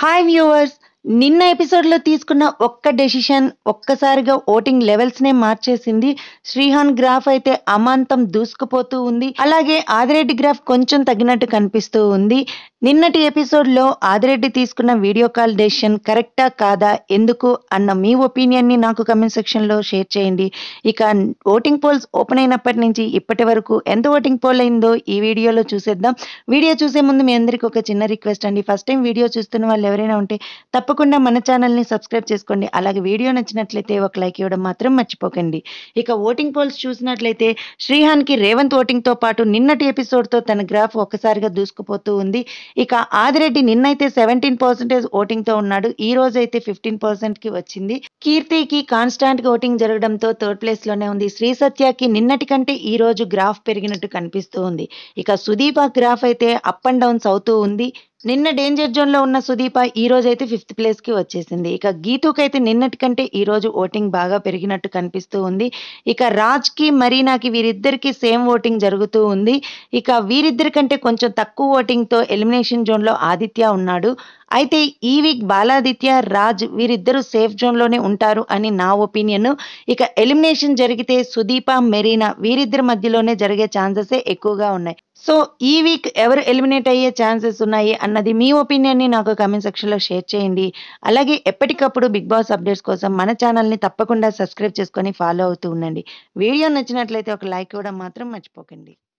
hi viewers నిన్న ఎపిసోడ్లో తీసుకున్న ఒక్క డెసిషన్ ఒక్కసారిగా ఓటింగ్ లెవెల్స్నే మార్చేసింది శ్రీహాన్ గ్రాఫ్ అయితే అమాంతం దూసుకుపోతూ ఉంది అలాగే ఆదిరెడ్డి గ్రాఫ్ కొంచెం తగ్గినట్టు కనిపిస్తూ ఉంది నిన్నటి ఎపిసోడ్లో ఆదిరెడ్డి తీసుకున్న వీడియో కాల్ డెసిషన్ కరెక్టా కాదా ఎందుకు అన్న మీ ఒపీనియన్ని నాకు కమెంట్ సెక్షన్లో షేర్ చేయండి ఇక ఓటింగ్ పోల్స్ ఓపెన్ అయినప్పటి నుంచి ఇప్పటి వరకు ఎంత ఓటింగ్ పోల్ అయిందో ఈ వీడియోలో చూసేద్దాం వీడియో చూసే ముందు మీ అందరికీ ఒక చిన్న రిక్వెస్ట్ అండి ఫస్ట్ టైం వీడియో చూస్తున్న వాళ్ళు ఎవరైనా ఉంటే తప్పకుండా మన ఛానల్ని సబ్స్క్రైబ్ చేసుకోండి అలాగే వీడియో నచ్చినట్లయితే ఒక లైక్ ఇవ్వడం మాత్రం మర్చిపోకండి ఇక ఓటింగ్ పోల్స్ చూసినట్లయితే శ్రీహాన్కి రేవంత్ ఓటింగ్తో పాటు నిన్నటి ఎపిసోడ్తో తన గ్రాఫ్ ఒక్కసారిగా దూసుకుపోతూ ఉంది ఇక ఆదిరెడ్డి నిన్నైతే సెవెంటీన్ పర్సెంటేజ్ ఓటింగ్తో ఉన్నాడు ఈ రోజు అయితే ఫిఫ్టీన్ పర్సెంట్కి వచ్చింది కీర్తికి కాన్స్టాంట్ ఓటింగ్ జరగడంతో థర్డ్ ప్లేస్లోనే ఉంది శ్రీ సత్యకి నిన్నటి కంటే ఈ రోజు గ్రాఫ్ పెరిగినట్టు కనిపిస్తూ ఉంది ఇక సుదీప గ్రాఫ్ అయితే అప్ అండ్ డౌన్స్ అవుతూ ఉంది నిన్న డేంజర్ జోన్ లో ఉన్న సుదీప ఈ రోజు అయితే ఫిఫ్త్ ప్లేస్ కి వచ్చేసింది ఇక గీతుకి అయితే నిన్నటి కంటే ఈ రోజు ఓటింగ్ బాగా పెరిగినట్టు కనిపిస్తూ ఉంది ఇక రాజ్ కి మరీనాకి వీరిద్దరికి సేమ్ ఓటింగ్ జరుగుతూ ఉంది ఇక వీరిద్దరి కంటే కొంచెం తక్కువ ఓటింగ్ తో ఎలిమినేషన్ జోన్ లో ఆదిత్య ఉన్నాడు అయితే ఈ వీక్ బాలాదిత్య రాజ్ వీరిద్దరూ సేఫ్ జోన్ లోనే ఉంటారు అని నా ఒపీనియన్ ఇక ఎలిమినేషన్ జరిగితే సుదీప మెరీనా వీరిద్దరి మధ్యలోనే జరిగే ఛాన్సెస్ ఎక్కువగా ఉన్నాయి సో ఈ వీక్ ఎవరు ఎలిమినేట్ అయ్యే ఛాన్సెస్ ఉన్నాయి అన్నది మీ ఒపీనియన్ని నాకు కమెంట్ సెక్షన్లో షేర్ చేయండి అలాగే ఎప్పటికప్పుడు బిగ్ బాస్ అప్డేట్స్ కోసం మన ఛానల్ని తప్పకుండా సబ్స్క్రైబ్ చేసుకొని ఫాలో అవుతూ ఉండండి వీడియో నచ్చినట్లయితే ఒక లైక్ ఇవ్వడం మాత్రం మర్చిపోకండి